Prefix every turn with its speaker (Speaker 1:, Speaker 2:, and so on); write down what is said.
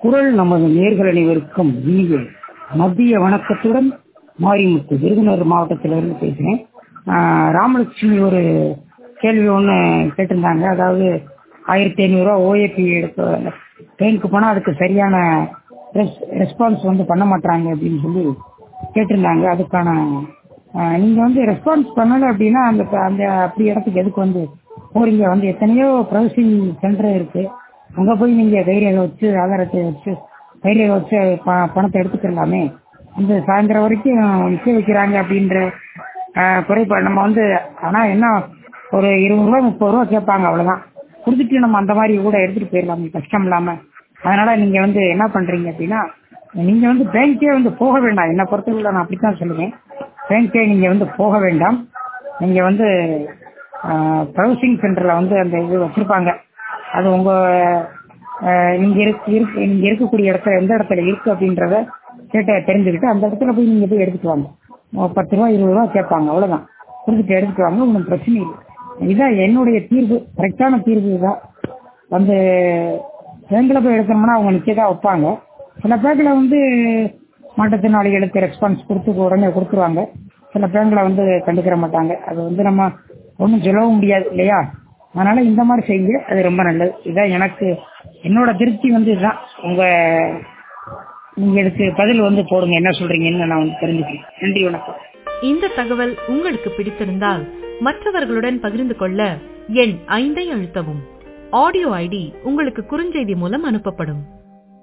Speaker 1: குரல் நமது நேர்கள் அனைவருக்கும் இனிய மத்திய வணக்கத்துடன் மாரிமுத்து விருதுநகர் மாவட்டத்திலிருந்து பேசுகிறேன் ஆஹ் ராமலட்சுமி ஒரு கேள்வி ஒன்று கேட்டிருந்தாங்க அதாவது ஆயிரத்தி ஐநூறுரூவா ஓஏபி எடுக்க ட்ரெயினுக்கு போனால் அதுக்கு சரியான ரெஸ் ரெஸ்பான்ஸ் வந்து பண்ண மாட்டாங்க அப்படின்னு சொல்லி கேட்டிருந்தாங்க அதுக்கான ஆஹ் நீங்க வந்து ரெஸ்பான்ஸ் பண்ணல அப்படின்னா அந்த அந்த அப்படி இடத்துக்கு எதுக்கு வந்து போறீங்க வந்து எத்தனையோ ப்ரௌசிங் சென்டர் இருக்கு அங்க போய் நீங்க தைரியம் வச்சு ஆதாரத்தை வச்சு தைரியம் வச்சு ப- பணத்தை எடுத்துக்கலாமே இந்த சாயந்தரம் வரைக்கும் நிக்க வைக்கிறாங்க அப்படின்ற ஆஹ் குறைபாடு நம்ம வந்து ஆனா என்ன ஒரு இருபது ரூபா முப்பது ரூபா கேட்பாங்க அவ்வளவுதான் கொடுத்துட்டு நம்ம அந்த மாதிரி கூட எடுத்துட்டு போயிடலாம் கஷ்டம் இல்லாம அதனால நீங்க வந்து என்ன பண்றீங்க அப்படின்னா நீங்க வந்து பேங்க்கே வந்து போக வேண்டாம் என்ன பொறுத்தவரை நான் அப்படித்தான் சொல்லுவேன் பேங்க்கே நீங்க வந்து போக வேண்டாம் நீங்க வந்து ப்ரௌசிங் சென்டர்ல வந்து அந்த இது வச்சிருப்பாங்க அது உங்க ஆஹ் நீங்க இருக்கு இருக்கு நீங்க இருக்கக்கூடிய இடத்துல எந்த இடத்துல இருக்கு அப்படின்றத கேட்ட தெரிஞ்சுக்கிட்டு அந்த இடத்துல போய் நீங்க போய் எடுத்துட்டு வாங்க ஒரு பத்து ரூபா இருபது ரூபா கேட்பாங்க அவ்வளவுதான் கொடுத்துட்டு எடுத்துட்டு வாங்க ஒன்றும் பிரச்சனை இல்லை இதுதான் என்னுடைய தீர்வு கரெக்டான தீர்வு இதுதான் வந்து பேங்க்ல போய் எடுத்தோம்னா அவங்க நிச்சயதா வைப்பாங்க சில பேங்க்ல வந்து மாற்றுத்திறனாளிகளுக்கு ரெஸ்பான்ஸ் கொடுத்து உடனே கொடுத்துருவாங்க சில பேங்க்ல வந்து கண்டுக்கிற மாட்டாங்க அது வந்து நம்ம ஒன்றும் சொல்லவும் முடியாது இல்லையா அதனால இந்த மாதிரி செய்யுங்க அது ரொம்ப நல்லது இதான் எனக்கு என்னோட திருப்தி வந்து இதுதான் உங்க நீங்க இதுக்கு பதில் வந்து போடுங்க என்ன சொல்றீங்கன்னு நான் வந்து தெரிஞ்சுக்கிறேன் நன்றி வணக்கம்
Speaker 2: இந்த தகவல் உங்களுக்கு பிடித்திருந்தால் மற்றவர்களுடன் பகிர்ந்து கொள்ள எண் ஐந்தை அழுத்தவும் ஆடியோ ஐடி உங்களுக்கு குறுஞ்செய்தி மூலம் அனுப்பப்படும்